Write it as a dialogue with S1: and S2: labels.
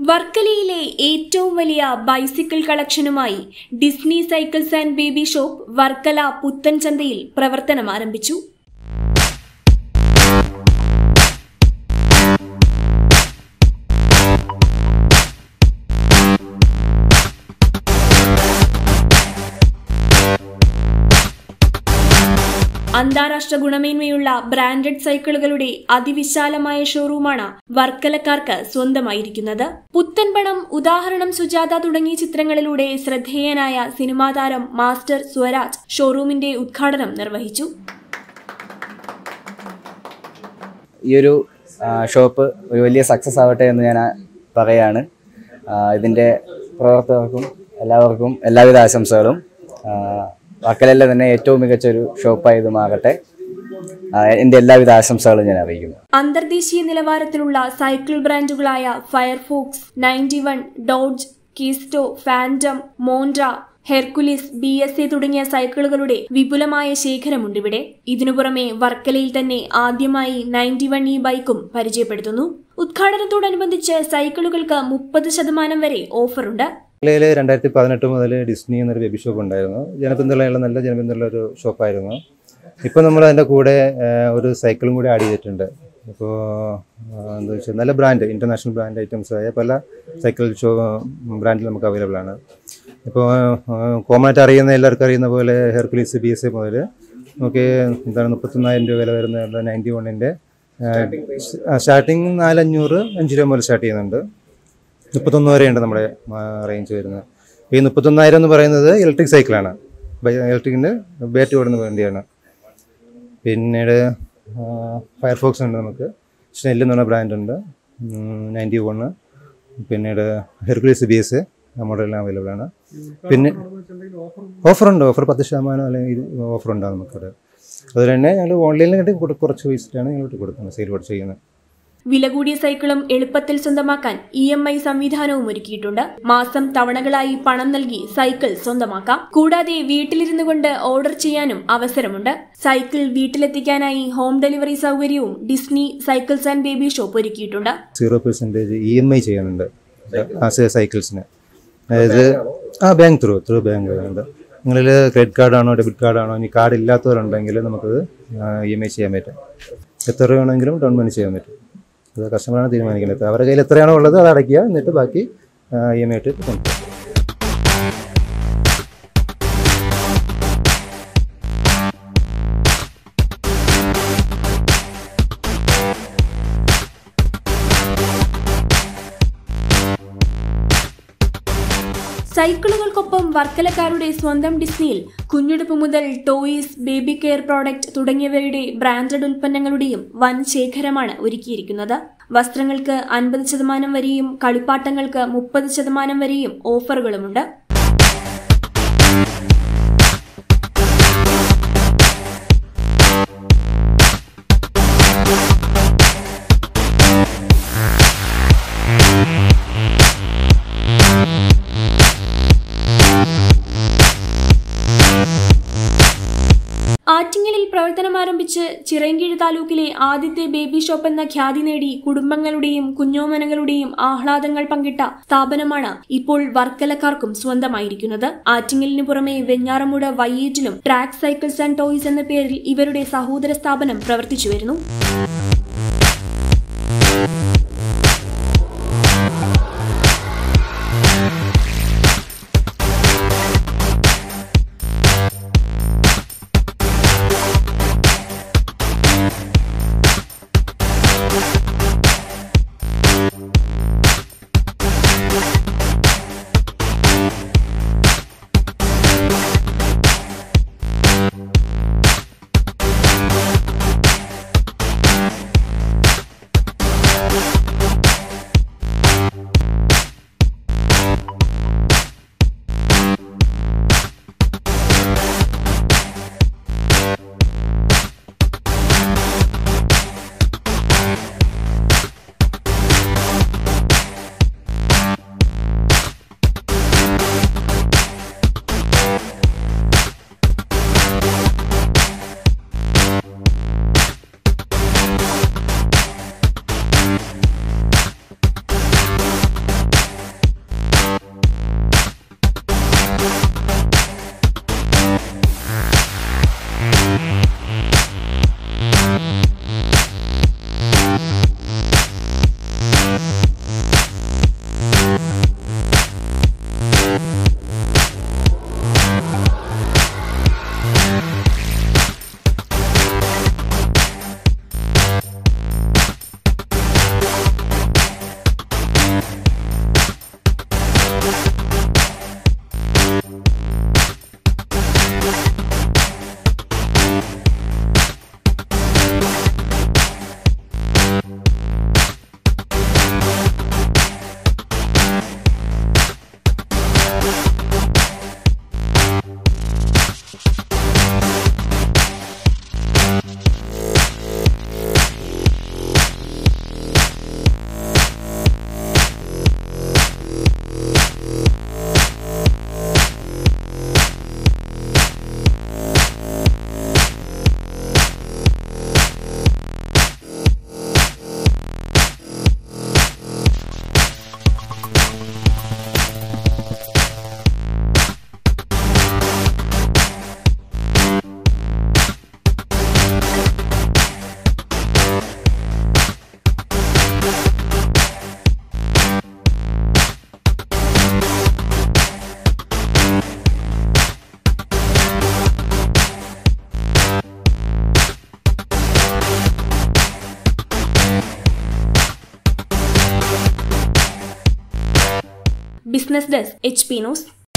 S1: വർക്കലയിലെ ഏറ്റവും വലിയ ബൈസിക്കിൾ കളക്ഷനുമായി Disney cycles and baby shop Varkala പുത്തൻചന്തയിൽ പ്രവർത്തനം ആരംഭിച്ചു അന്താരാഷ്ട്ര ഗുണമേന്മയുള്ള ബ്രാൻഡഡ് സൈക്കിളുകളുടെ അതിവിശാലമായ ഷോറൂമാണ് വർക്കലക്കാർക്ക് സ്വന്തമായിരിക്കുന്നത് പുത്തൻപണം ഉദാഹരണം സുജാത തുടങ്ങിയ ചിത്രങ്ങളിലൂടെ ശ്രദ്ധേയനായ സിനിമാ താരം മാസ്റ്റർ സ്വരാജ് ഷോറൂമിന്റെ ഉദ്ഘാടനം നിർവഹിച്ചു
S2: ഈ ഒരു ആ, ഷോപ്പ് ഒരു വലിയ സക്സസ് ആവട്ടെ എന്ന് ഞാൻ ആ- പറയാണ് ആ, ഇതിൻ്റെ പ്രവർത്തകർക്കും എല്ലാവർക്കും എല്ലാവിധ ആശംസകളും ആ, വർക്കലയിലെ തന്നെ ഏറ്റവും മികച്ച ഒരു ഷോപ്പായി ഇത് മാറട്ടെ ആ, എൻ്റെ എല്ലാവിധ ആശംസകളും ഞാൻ അറിയിക്കുന്നു
S1: അന്തർദേശീയ നിലവാരത്തിലുള്ള സൈക്കിൾ ബ്രാൻഡുകളായ ഫയർഫോക്സ് നയൻറ്റി വൺ ഡോഡ്ജ് കീസ്റ്റോ ഫാൻഡം മോൻഡ ഹെർക്കുലിസ് ബി എസ് എ തുടങ്ങിയ സൈക്കിളുകളുടെ വിപുലമായ ശേഖരമുണ്ട് ഇവിടെ ഇതിനു പുറമെ വർക്കലയിൽ തന്നെ ആദ്യമായി നയൻറ്റി വൺ ഇ ബൈക്കും പരിചയപ്പെടുത്തുന്നു ഉദ്ഘാടനത്തോടനുബന്ധിച്ച് സൈക്കിളുകൾക്ക് മുപ്പത് ശതമാനം വരെ ഓഫറുണ്ട്
S3: ജില്ലയിൽ രണ്ടായിരത്തി പതിനെട്ട് മുതൽ ഡിസ്നി എന്നൊരു ബേബി ഷോപ്പ് ഉണ്ടായിരുന്നു ജനപിന്തുണയുള്ള നല്ല ജനപിന്തുണയുള്ള ഒരു ഷോപ്പായിരുന്നു ഇപ്പോൾ നമ്മൾ അതിൻ്റെ കൂടെ ആ, ഒരു സൈക്കിളും കൂടി ആഡ് ചെയ്തിട്ടുണ്ട് ഇപ്പോൾ എന്താ വെച്ചാൽ നല്ല ബ്രാൻഡ് ഇൻ്റർനാഷണൽ ബ്രാൻഡ് ഐറ്റംസ് ആയ പല സൈക്കിൾ ഷോ ബ്രാൻഡിൽ നമുക്ക് അവൈലബിൾ ആണ് ഇപ്പോൾ കോമൺ ആയിട്ട് അറിയുന്ന എല്ലാവർക്കും അറിയുന്ന പോലെ ഹെർക്കുലീസ് ബി എസ് എ മുതൽ നമുക്ക് എന്താണ് മുപ്പത്തൊന്നായിരം രൂപ വില വരുന്ന നയൻറ്റി വണ്ണിൻ്റെ സ്റ്റാർട്ടിങ് നാലഞ്ഞൂറ് അഞ്ച് രൂപ മുതൽ സ്റ്റാർട്ട് ചെയ്യുന്നുണ്ട് മുപ്പത്തൊന്ന് വരെയുണ്ട് നമ്മുടെ റേഞ്ച് വരുന്നത് ഈ മുപ്പത്തൊന്നായിരം എന്ന് പറയുന്നത് ഇലക്ട്രിക് സൈക്കിളാണ് ഇലക്ട്രിക്കിൻ്റെ ബാറ്ററി ഓടുന്ന വേണ്ടിയാണ് പിന്നീട് ഫയർഫോക്സ് ഉണ്ട് നമുക്ക് സ്നെല്ല് എന്ന് പറഞ്ഞ ബ്രാൻഡ് ഉണ്ട് നയൻറ്റി വണ് പിന്നീട് ഹെർക്കുലീസ് ബി എസ് മോഡലെല്ലാം അവൈലബിൾ ആണ് പിന്നെ ഓഫറുണ്ട് ഓഫർ പത്ത് ശതമാനം അല്ലെങ്കിൽ ഓഫർ ഉണ്ടാകും നമുക്കവിടെ അതുപോലെ തന്നെ ഞങ്ങൾ ഓൺലൈനിൽ കണ്ടി കുറച്ച് പൈസയാണ് ഞങ്ങൾ കൊടുക്കുന്നത് സെയിൽ കുറച്ച് ചെയ്യുന്നത്
S1: വില കൂടിയ സൈക്കിളും എളുപ്പത്തിൽ സ്വന്തമാക്കാൻ ഇ എം ഐ സംവിധാനവും ഒരുക്കിയിട്ടുണ്ട് മാസം തവണകളായി പണം നൽകി സൈക്കിൾ സ്വന്തമാക്കാം കൂടാതെ വീട്ടിലിരുന്നു കൊണ്ട് ഓർഡർ ചെയ്യാനും അവസരമുണ്ട് സൈക്കിൾ വീട്ടിലെത്തിക്കാനായി ഹോം ഡെലിവറി സൗകര്യവും Disney cycles and baby shop ഒരുക്കിയിട്ടുണ്ട്
S3: zero percentage E M I ചെയ്യുന്നുണ്ട് ആസ് സൈക്കിൾസിന് അതായത് ആ ബാങ്ക് ത്രൂ ത്രൂ ബാങ്ക് ഉണ്ട് നിങ്ങളിൽ ക്രെഡിറ്റ് കാർഡാണോ ഡെബിറ്റ് കാർഡാണോ ഇനി കാർഡ് ഇല്ലാത്തവരുണ്ടെങ്കിൽ നമുക്കത് ഇ എം ഐ ചെയ്യാൻ പറ്റും എത്ര രൂപ വേണമെങ്കിലും ഡൗൺ പേയ്മെൻറ്റ് ചെയ്യാൻ പറ്റും അത് കസ്റ്റമറാണ് തീരുമാനിക്കുന്നത് അവരുടെ കയ്യിൽ എത്രയാണോ ഉള്ളത് അത് അടയ്ക്കുക എന്നിട്ട് ബാക്കി ഇ എം ഐ ആയിട്ട് കൊണ്ടുപോകും
S1: സൈക്കിളുകൾക്കൊപ്പം വർക്കലക്കാരുടെ സ്വന്തം ഡിസ്നിയിൽ കുഞ്ഞുടുപ്പ് മുതൽ ടോയ്സ് ബേബി കെയർ പ്രോഡക്റ്റ് തുടങ്ങിയവയുടെ ബ്രാൻഡഡ് ഉൽപ്പന്നങ്ങളുടെയും വൻ ശേഖരമാണ് ഒരുക്കിയിരിക്കുന്നത് വസ്ത്രങ്ങൾക്ക് അൻപത് ശതമാനം വരെയും കളിപ്പാട്ടങ്ങൾക്ക് മുപ്പത് ശതമാനം വരെയും ഓഫറുകളുമുണ്ട് ആറ്റിങ്ങലിൽ പ്രവർത്തനം ആരംഭിച്ച് ചിറയൻകീഴ് താലൂക്കിലെ ആദ്യത്തെ ബേബി ഷോപ്പ് എന്ന ഖ്യാതി നേടി കുടുംബങ്ങളുടെയും കുഞ്ഞോമനകളുടെയും ആഹ്ലാദങ്ങൾ പങ്കിട്ട സ്ഥാപനമാണ് ഇപ്പോൾ വർക്കലക്കാർക്കും സ്വന്തമായിരിക്കുന്നത് ആറ്റിങ്ങലിന് പുറമെ വെഞ്ഞാറമൂട് വയ്യേറ്റിലും ട്രാക്ക് സൈക്കിൾസ് ആൻഡ് ടോയ്സ് എന്ന പേരിൽ ഇവരുടെ സഹോദര സ്ഥാപനം പ്രവർത്തിച്ചു വരുന്നു business desk H P news